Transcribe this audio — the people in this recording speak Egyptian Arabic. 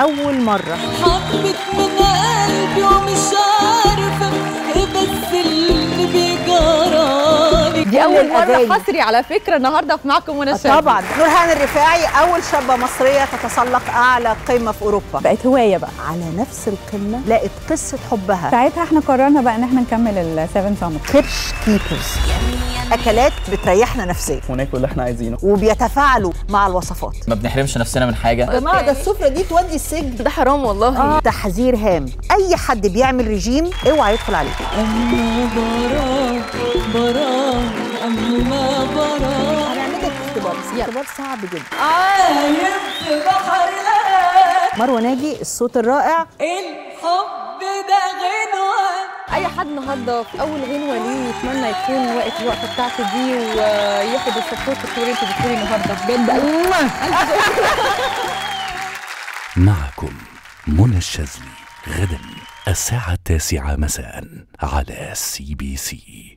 اول مره حبت من قلبي ومش عارفة ايه بس اللي بيجرالي دي اول مره الأغاني. حصري على فكره النهارده معاكم منى الشاذلي طبعا نورهان الرفاعي اول شابه مصريه تتسلق اعلى قمه في اوروبا بقت هوايه بقى على نفس القمه لقت قصه حبها ساعتها احنا قررنا بقى ان احنا نكمل السيفن سامت كرش كيبرز اكلات بتريحنا نفسيا وناكل اللي احنا عايزينه وبيتفاعلوا مع الوصفات ما بنحرمش نفسنا من حاجه يا جماعه ده السفره دي تودي السجن ده حرام والله تحذير هام اي حد بيعمل ريجيم اوعى يدخل عليه أما براه براه أما براه هنعمل لك اختبار بس اختبار صعب جدا عايم في بحر الهوى مروه ناجي الصوت الرائع الحب ده غنوة اي حد النهارده في اول غنوه ليه يتمنى يكون واقف الوقفه بتاعته دي وياخد السبورت الكبير انت بتقولي النهارده بجد معكم منى الشاذلي غدا الساعة التاسعة مساء على سي بي سي